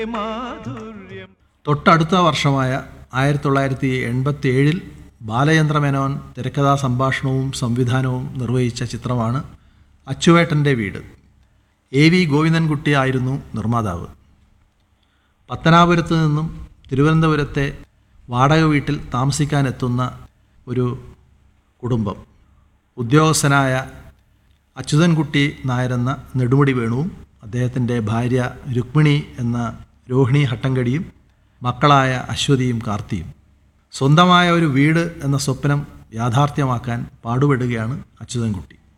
തൊട്ടടുത്ത വർഷമായ ആയിരത്തി തൊള്ളായിരത്തി എൺപത്തി ഏഴിൽ ബാലചന്ദ്ര മേനോൻ തിരക്കഥാ സംഭാഷണവും സംവിധാനവും നിർവഹിച്ച ചിത്രമാണ് അച്ചുവേട്ടൻ്റെ വീട് എ വി ഗോവിന്ദൻകുട്ടി ആയിരുന്നു നിർമ്മാതാവ് പത്തനാപുരത്ത് നിന്നും തിരുവനന്തപുരത്തെ വാടക വീട്ടിൽ താമസിക്കാനെത്തുന്ന ഒരു കുടുംബം ഉദ്യോഗസ്ഥനായ അച്യുതൻകുട്ടി നായരെന്ന നെടുമുടി വേണുവും അദ്ദേഹത്തിൻ്റെ ഭാര്യ രുക്മിണി എന്ന രോഹിണി ഹട്ടങ്കടിയും മക്കളായ അശ്വതിയും കാർത്തിയും സ്വന്തമായ ഒരു വീട് എന്ന സ്വപ്നം യാഥാർത്ഥ്യമാക്കാൻ പാടുപെടുകയാണ് അച്യുതൻകുട്ടി